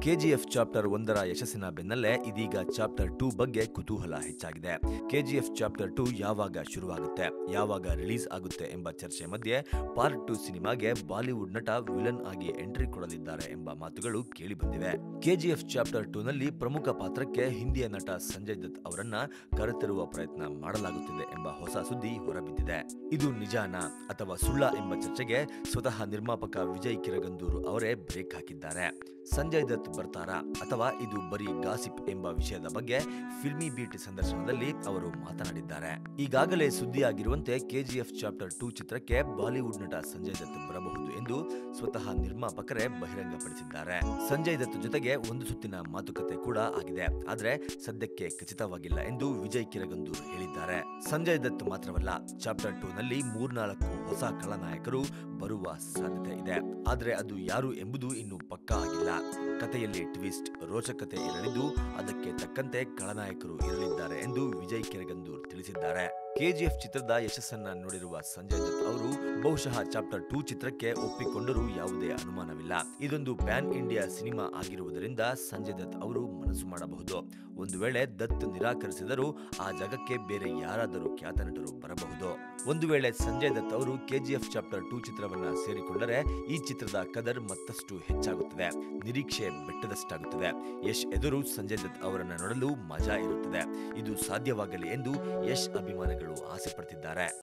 KGF chapter ಒಂದರ ಯಶಸ್ಸಿನ ಬೆನ್ನಲ್ಲೇ ಇದೀಗ ಚಾಪ್ಟರ್ ಟೂ ಬಗ್ಗೆ ಕುತೂಹಲ ಹೆಚ್ಚಾಗಿದೆ ಕೆಜಿಎಫ್ ಚಾಪ್ಟರ್ ಟೂ ಯಾವಾಗ ಶುರುವಾಗುತ್ತೆ ಯಾವಾಗ ರಿಲೀಸ್ ಆಗುತ್ತೆ ಎಂಬ ಚರ್ಚೆ ಮಧ್ಯೆ ಪಾರ್ಟ್ ಟೂ ಸಿನಿಮಾಗೆ ಬಾಲಿವುಡ್ ನಟ ವಿಲನ್ ಆಗಿ ಎಂಟ್ರಿ ಕೊಡಲಿದ್ದಾರೆ ಎಂಬ ಮಾತುಗಳು ಕೇಳಿಬಂದಿವೆ ಕೆಜಿಎಫ್ ಚಾಪ್ಟರ್ ಟೂ ನಲ್ಲಿ ಪ್ರಮುಖ ಪಾತ್ರಕ್ಕೆ ಹಿಂದಿಯ ನಟ ಸಂಜಯ್ ದತ್ ಅವರನ್ನ ಕರೆತರುವ ಪ್ರಯತ್ನ ಮಾಡಲಾಗುತ್ತಿದೆ ಎಂಬ ಹೊಸ ಸುದ್ದಿ ಹೊರಬಿದ್ದಿದೆ ಇದು ನಿಜಾನಾ ಅಥವಾ ಸುಳ್ಳ ಎಂಬ ಚರ್ಚೆಗೆ ಸ್ವತಃ ನಿರ್ಮಾಪಕ ವಿಜಯ್ ಕಿರಗಂದೂರು ಅವರೇ ಬ್ರೇಕ್ ಹಾಕಿದ್ದಾರೆ ಸಂಜಯ್ ದತ್ ಬರ್ತಾರಾ ಅಥವಾ ಇದು ಬರೀ ಗಾಸಿಪ್ ಎಂಬ ವಿಷಯದ ಬಗ್ಗೆ ಫಿಲ್ಮಿ ಬೀಟ್ ಸಂದರ್ಶನದಲ್ಲಿ ಅವರು ಮಾತನಾಡಿದ್ದಾರೆ ಈಗಾಗಲೇ ಸುದ್ದಿಯಾಗಿರುವಂತೆ ಕೆಜಿಎಫ್ ಚಾಪ್ಟರ್ ಟೂ ಚಿತ್ರಕ್ಕೆ ಬಾಲಿವುಡ್ ನಟ ಸಂಜಯ್ ದತ್ ಬರಬಹುದು ಎಂದು ಸ್ವತಃ ನಿರ್ಮಾಪಕರೇ ಬಹಿರಂಗಪಡಿಸಿದ್ದಾರೆ ಸಂಜಯ್ ದತ್ ಜೊತೆಗೆ ಒಂದು ಸುತ್ತಿನ ಮಾತುಕತೆ ಕೂಡ ಆಗಿದೆ ಆದ್ರೆ ಸದ್ಯಕ್ಕೆ ಖಚಿತವಾಗಿಲ್ಲ ಎಂದು ವಿಜಯ್ ಕಿರಗಂದೂರ್ ಹೇಳಿದ್ದಾರೆ ಸಂಜಯ್ ದತ್ ಮಾತ್ರವಲ್ಲ ಚಾಪ್ಟರ್ ಟೂ ನಲ್ಲಿ ಮೂರ್ನಾಲ್ಕು ಹೊಸ ಖಳನಾಯಕರು ಬರುವ ಸಾಧ್ಯತೆ ಇದೆ ಆದ್ರೆ ಅದು ಯಾರು ಎಂಬುದು ಇನ್ನು ಪಕ್ಕಾ ಆಗಿಲ್ಲ ಕಥೆಯಲ್ಲಿ ಟ್ವಿಸ್ಟ್ ರೋಚಕತೆ ಇರಲಿದ್ದು ಅದಕ್ಕೆ ತಕ್ಕಂತೆ ಖಳನಾಯಕರು ಇರಲಿದ್ದಾರೆ ಎಂದು ವಿಜಯ್ ಕೆರೆಗಂದೂರ್ ತಿಳಿಸಿದ್ದಾರೆ ಕೆಜಿಎಫ್ ಚಿತ್ರದ ಯಶಸ್ಸನ್ನ ನೋಡಿರುವ ಸಂಜಯ್ ದತ್ ಅವರು ಬಹುಶಃ ಚಾಪ್ಟರ್ ಟೂ ಚಿತ್ರಕ್ಕೆ ಒಪ್ಪಿಕೊಂಡರೂ ಯಾವುದೇ ಅನುಮಾನವಿಲ್ಲ ಇದೊಂದು ಪ್ಯಾನ್ ಇಂಡಿಯಾ ಸಿನಿಮಾ ಆಗಿರುವುದರಿಂದ ಸಂಜಯ್ ದತ್ ಅವರು ಮನಸ್ಸು ಮಾಡಬಹುದು ಒಂದು ವೇಳೆ ದತ್ ನಿರಾಕರಿಸಿದರೂ ಆ ಜಾಗಕ್ಕೆ ಬೇರೆ ಯಾರಾದರೂ ಖ್ಯಾತ ನಟರು ಬರಬಹುದು ಒಂದು ವೇಳೆ ಸಂಜಯ್ ದತ್ ಅವರು ಕೆಜಿಎಫ್ ಚಾಪ್ಟರ್ ಟೂ ಚಿತ್ರವನ್ನ ಸೇರಿಕೊಂಡರೆ ಈ ಚಿತ್ರದ ಕದರ್ ಮತ್ತಷ್ಟು ಹೆಚ್ಚಾಗುತ್ತದೆ ನಿರೀಕ್ಷೆ ಬೆಟ್ಟದಷ್ಟಾಗುತ್ತದೆ ಯಶ್ ಎದುರು ಸಂಜಯ್ ದತ್ ಅವರನ್ನ ನೋಡಲು ಮಜಾ ಇರುತ್ತದೆ ಇದು ಸಾಧ್ಯವಾಗಲಿ ಎಂದು ಯಶ್ ಅಭಿಮಾನಿಗಳು ಆಸೆ ಪಡ್ತಿದ್ದಾರೆ